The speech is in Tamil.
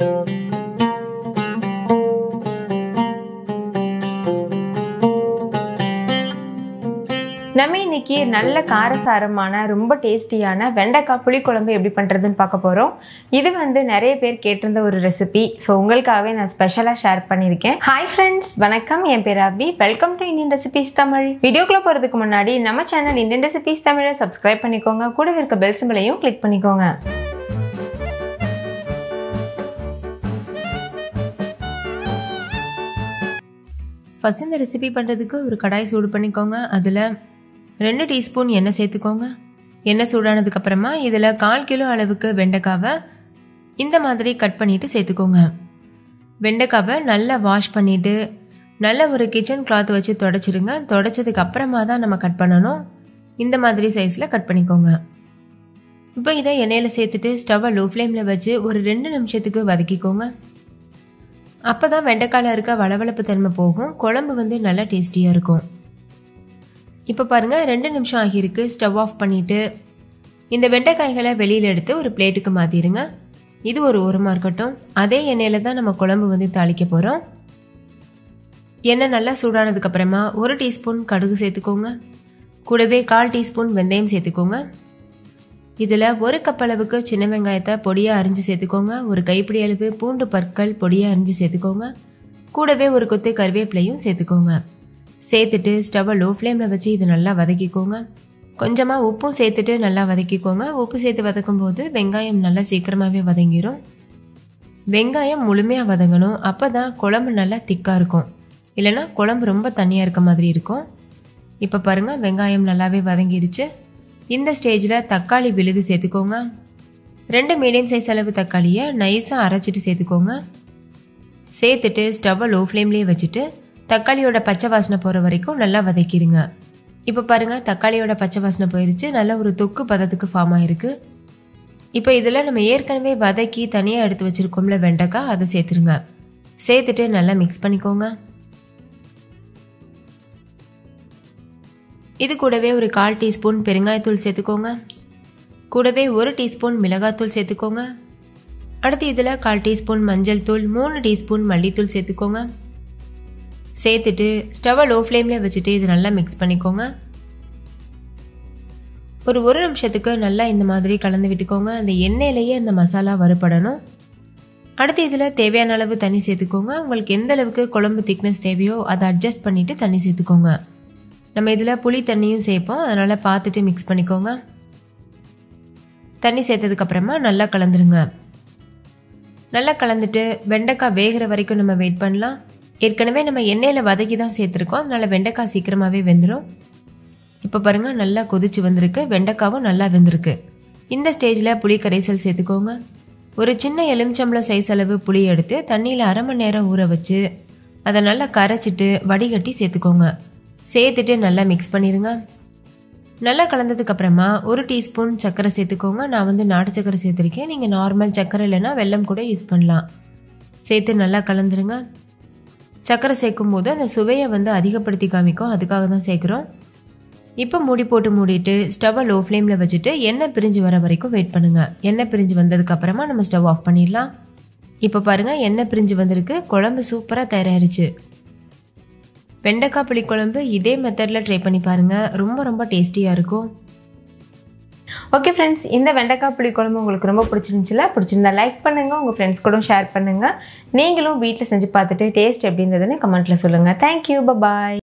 நம்ம இன்னைக்கு நல்ல காரசாரமான ரொம்ப டேஸ்டியான வெண்டைக்காய் புளிக்குழம்பு எப்படி பண்ணுறதுன்னு பார்க்க போகிறோம் இது வந்து நிறைய பேர் கேட்டிருந்த ஒரு ரெசிபி ஸோ உங்களுக்காகவே நான் ஸ்பெஷலாக ஷேர் பண்ணியிருக்கேன் ஹாய் ஃப்ரெண்ட்ஸ் வணக்கம் என் பேர் Abhi welcome to Indian recipes Tamil வீடியோக்குள்ளே போகிறதுக்கு முன்னாடி நம்ம சேனல் இந்தியன் ரெசிபிஸ் தமிழை சப்ஸ்கிரைப் பண்ணிக்கோங்க கூடவே இருக்க பெல் சிம்பிளையும் கிளிக் பண்ணிக்கோங்க ஃபஸ்ட் இந்த ரெசிபி பண்ணுறதுக்கு ஒரு கடாய் சூடு பண்ணிக்கோங்க அதில் ரெண்டு டீஸ்பூன் எண்ணெய் சேர்த்துக்கோங்க எண்ணெய் சூடானதுக்கப்புறமா இதில் கால் கிலோ அளவுக்கு வெண்டைக்காவை இந்த மாதிரி கட் பண்ணிவிட்டு சேர்த்துக்கோங்க வெண்டைக்காவை நல்லா வாஷ் பண்ணிவிட்டு நல்ல ஒரு கிச்சன் கிளாத் வச்சு தொடச்சிருங்க தொடச்சதுக்கு அப்புறமா தான் நம்ம கட் பண்ணணும் இந்த மாதிரி சைஸில் கட் பண்ணிக்கோங்க இப்போ இதை எண்ணெயில் சேர்த்துட்டு ஸ்டவ்வை லோ ஃப்ளேமில் வச்சு ஒரு ரெண்டு நிமிஷத்துக்கு வதக்கிக்கோங்க அப்போ தான் வெண்டைக்காயில் இருக்க வளவளப்பு தன்மை போகும் குழம்பு வந்து நல்லா டேஸ்டியாக இருக்கும் இப்போ பாருங்கள் ரெண்டு நிமிஷம் ஆகியிருக்கு ஸ்டவ் ஆஃப் பண்ணிவிட்டு இந்த வெண்டைக்காய்களை வெளியில் எடுத்து ஒரு பிளேட்டுக்கு மாற்றிடுங்க இது ஒரு ஓரமாக இருக்கட்டும் அதே எண்ணெயில் தான் நம்ம குழம்பு வந்து தாளிக்க போகிறோம் எண்ணெய் நல்லா சூடானதுக்கப்புறமா ஒரு டீஸ்பூன் கடுகு சேர்த்துக்கோங்க கூடவே கால் டீஸ்பூன் வெந்தயம் சேர்த்துக்கோங்க இதில் ஒரு கப் அளவுக்கு சின்ன வெங்காயத்தை பொடியாக அரிஞ்சு சேர்த்துக்கோங்க ஒரு கைப்பிடி அளவு பூண்டு பற்கள் பொடியாக அரிஞ்சு சேர்த்துக்கோங்க கூடவே ஒரு கொத்து கருவேப்பிலையும் சேர்த்துக்கோங்க சேர்த்துட்டு ஸ்டவ்வை லோ ஃப்ளேமில் வச்சு இது நல்லா வதக்கிக்கோங்க கொஞ்சமாக உப்பும் சேர்த்துட்டு நல்லா வதக்கிக்கோங்க உப்பு சேர்த்து வதக்கும் போது வெங்காயம் நல்லா சீக்கிரமாகவே வதங்கிடும் வெங்காயம் முழுமையாக வதங்கணும் அப்போ தான் குழம்பு நல்லா திக்காக இருக்கும் இல்லைன்னா குழம்பு ரொம்ப தண்ணியாக இருக்க மாதிரி இருக்கும் இப்போ பாருங்கள் வெங்காயம் நல்லாவே வதங்கிருச்சு இந்த ஸ்டேஜில் தக்காளி விழுது சேர்த்துக்கோங்க ரெண்டு மீடியம் சைஸ் அளவு தக்காளியை நைஸாக அரைச்சிட்டு சேர்த்துக்கோங்க சேர்த்துட்டு ஸ்டவ்வை லோ ஃப்ளேம்லேயே வச்சுட்டு தக்காளியோட பச்சை வாசனை போகிற வரைக்கும் நல்லா வதக்கிடுங்க இப்போ பாருங்கள் தக்காளியோட பச்சை வாசனை போயிருச்சு நல்ல ஒரு தொக்கு பதத்துக்கு ஃபார்ம் ஆயிருக்கு இப்போ இதில் நம்ம ஏற்கனவே வதக்கி தனியாக எடுத்து வச்சுருக்கோம்ல வெண்டைக்காய் அதை சேர்த்துருங்க சேர்த்துட்டு நல்லா மிக்ஸ் பண்ணிக்கோங்க இது கூடவே ஒரு கால் டீஸ்பூன் பெருங்காயத்தூள் சேர்த்துக்கோங்க கூடவே ஒரு டீஸ்பூன் மிளகாத்தூள் சேர்த்துக்கோங்க அடுத்து இதில் கால் டீஸ்பூன் மஞ்சள் தூள் மூணு டீஸ்பூன் மல்லித்தூள் சேர்த்துக்கோங்க சேர்த்துட்டு ஸ்டவ்வை லோ ஃப்ளேமில் வச்சுட்டு இது நல்லா மிக்ஸ் பண்ணிக்கோங்க ஒரு ஒரு நிமிஷத்துக்கு நல்லா இந்த மாதிரி கலந்து விட்டுக்கோங்க அந்த எண்ணெயிலேயே அந்த மசாலா வறுபடணும் அடுத்து இதில் தேவையான அளவு தண்ணி சேர்த்துக்கோங்க உங்களுக்கு எந்த அளவுக்கு குழம்பு திக்னஸ் தேவையோ அதை அட்ஜஸ்ட் பண்ணிவிட்டு தண்ணி சேர்த்துக்கோங்க நம்ம இதில் புளி தண்ணியும் சேர்ப்போம் அதனால் பார்த்துட்டு மிக்ஸ் பண்ணிக்கோங்க தண்ணி சேர்த்ததுக்கப்புறமா நல்லா கலந்துருங்க நல்லா கலந்துட்டு வெண்டைக்காய் வேகிற வரைக்கும் நம்ம வெயிட் பண்ணலாம் ஏற்கனவே நம்ம எண்ணெயில் வதக்கி தான் சேர்த்துருக்கோம் அதனால் வெண்டைக்காய் சீக்கிரமாகவே வெந்துடும் இப்போ பாருங்கள் நல்லா கொதிச்சு வந்திருக்கு வெண்டைக்காவும் நல்லா வெந்திருக்கு இந்த ஸ்டேஜில் புளி கரைசல் சேர்த்துக்கோங்க ஒரு சின்ன எலுமிச்சம்பளம் சைஸ் அளவு புளி எடுத்து தண்ணியில் அரை மணி நேரம் ஊற வச்சு அதை நல்லா கரைச்சிட்டு வடிகட்டி சேர்த்துக்கோங்க சேர்த்துட்டு நல்லா மிக்ஸ் பண்ணிடுங்க நல்லா கலந்ததுக்கு அப்புறமா ஒரு டீஸ்பூன் சர்க்கரை சேர்த்துக்கோங்க நான் வந்து நாட்டு சர்க்கரை சேர்த்துருக்கேன் நீங்கள் நார்மல் சர்க்கரை இல்லைன்னா வெல்லம் கூட யூஸ் பண்ணலாம் சேர்த்து நல்லா கலந்துருங்க சர்க்கரை சேர்க்கும் போது அந்த சுவையை வந்து அதிகப்படுத்தி காமிக்கும் அதுக்காக தான் சேர்க்குறோம் இப்போ மூடி போட்டு மூடிட்டு ஸ்டவ்வை லோ ஃப்ளேமில் வச்சுட்டு எண்ணெய் பிரிஞ்சு வர வரைக்கும் வெயிட் பண்ணுங்கள் எண்ணெய் பிரிஞ்சு வந்ததுக்கு அப்புறமா நம்ம ஸ்டவ் ஆஃப் பண்ணிடலாம் இப்போ பாருங்கள் எண்ணெய் பிரிஞ்சு வந்திருக்கு குழம்பு சூப்பராக தயாராகிருச்சு வெண்டைக்காய் புளிக்குழம்பு இதே மெத்தடில் ட்ரை பண்ணி பாருங்கள் ரொம்ப ரொம்ப டேஸ்டியாக இருக்கும் ஓகே ஃப்ரெண்ட்ஸ் இந்த வெண்டைக்காய் புளி குழம்பு உங்களுக்கு ரொம்ப பிடிச்சிருந்துச்சுல பிடிச்சிருந்தா லைக் பண்ணுங்கள் உங்கள் ஃப்ரெண்ட்ஸ் கூட ஷேர் பண்ணுங்கள் நீங்களும் வீட்டில் செஞ்சு பார்த்துட்டு டேஸ்ட் எப்படி இருந்ததுன்னு கமெண்ட்டில் சொல்லுங்கள் தேங்க்யூ பாய்